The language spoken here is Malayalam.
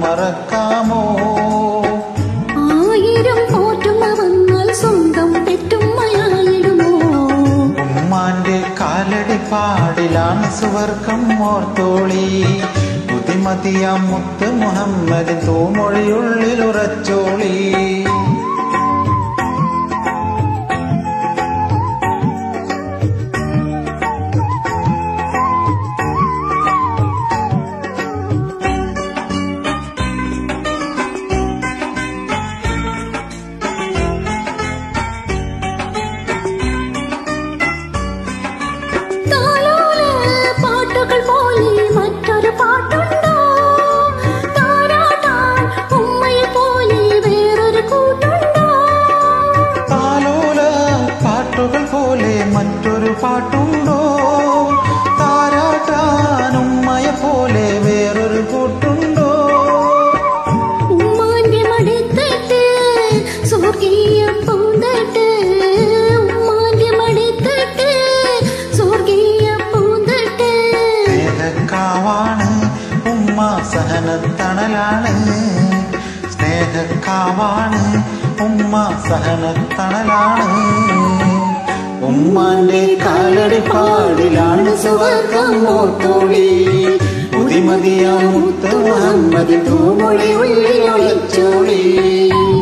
മറക്കാമോ ആയിരം പോറ്റുമ്മ വന്നാൽ സ്വന്തം പെറ്റുമ്മയായിടുമോ ഉമ്മാന്റെ കാലടി പാടിലാണ് സുവർക്കം ഓർത്തോളി ബുദ്ധിമതിയാം മുത്ത് മുഹമ്മദ് തൂമൊഴിയുള്ളിൽ ഉറച്ചോളി താലോല പാട്ടുകൾ പോലെ മറ്റൊരു പാട്ടുണ്ടോ താരാട്ടാൻ ഉമ്മയെ പോലെ വേറൊരു കൂട്ടുണ്ടോ താലോല പാട്ടുകൾ പോലെ മറ്റൊരു പാട്ടുണ്ടോ താരാട്ടാനുമ്മയെ പോലെ വേറൊരു കൂട്ടുണ്ടോ ഉമ്മാന്റെ മടിത്തട്ട് സ്വർഗീയ പൂന്തട്ട് ഉമ്മാന്റെ മടിത്തട്ട് സ്വർഗീയ പൂന്തട്ട് സ്നേഹക്കാവാണ് ഉമ്മ സഹനത്തണലാണ് സ്നേഹക്കാവാണ് ഉമ്മ സഹനത്തണലാണ് ഉമ്മാന്റെ കാലടി പാടിലാണ് സുവർഗം ഓർത്തോളി പുതിമതിയാ മുത്ത് മുഹമ്മദ് തൂമൊഴി ഉള്ളിൽ ഒളിച്ചോളി